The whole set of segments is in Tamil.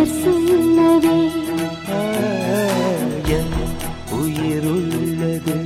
பெயர் சொல்லவே ஆ, என் உயிர் உள்ளது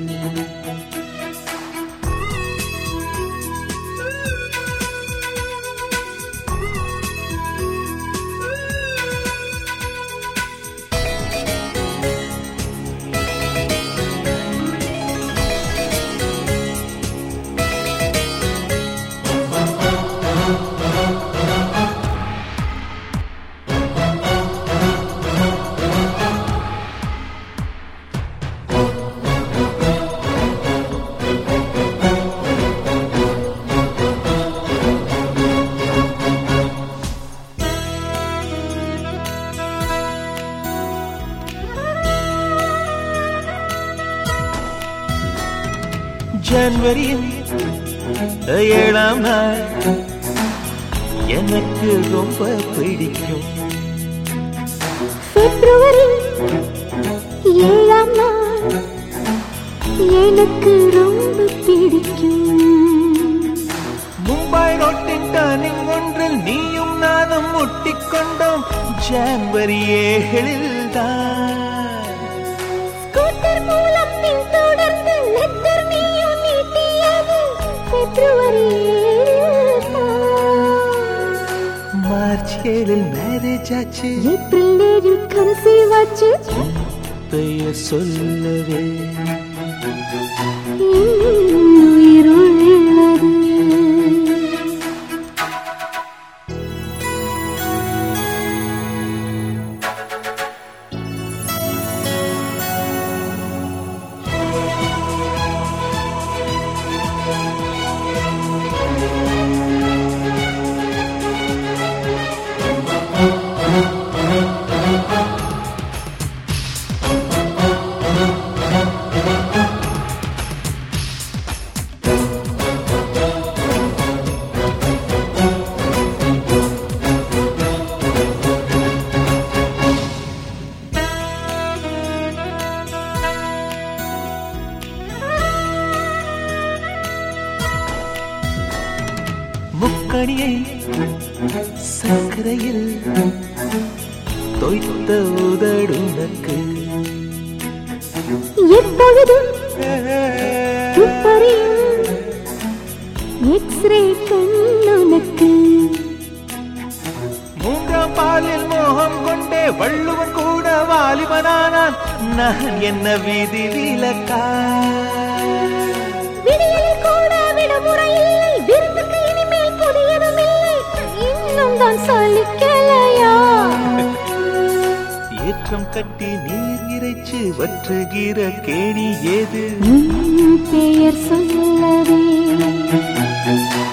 ஜனவரியின் ஏழாம் நாள் எனக்கு ரொம்ப பிடிக்கும் பிப்ரவரி ஏழாம் நாள் எனக்கு ரொம்ப பிடிக்கும் மும்பை ரோட்டின் டர்னிங் ஒன்றில் நீயும் நானும் முட்டிக்கொண்டோம் ஜனவரி ஏழில் தான் ஸ்கூட்டர் மூலம் பின்தொடர்ந்து லெட்டர் நீயும் நீட்டியது பிப்ரவரி மார்ச் ஏழில் மேரேஜ் ஆச்சு ஏப்ரல் ஏழில் கன்சீவ் ஆச்சு பெயர் சொல்லவே என் உயிர் உள்ளது முக்கணியை சர்க்கரையில் தொய்த்த உதடுனக்கு எப்பொழுதும் துப்பறியும் எக்ஸ்ரே கண்ணுனக்கு மூன்றாம் பாலில் மோகம் கொண்டே வள்ளுவன் கூட வாலிபனானான் நான் என்ன விதி விலக்கா விடியலில் கூட விடுமுறை இல்லை விருந்துக்கு இனிமேல் புதியதும் இல்லை இன்னும் தான் சலிக்கலையா ஏற்றம் கட்டி நீர் இறைச்சு வற்றுகிற கேணி ஏது உன் பெயர் சொல்லவே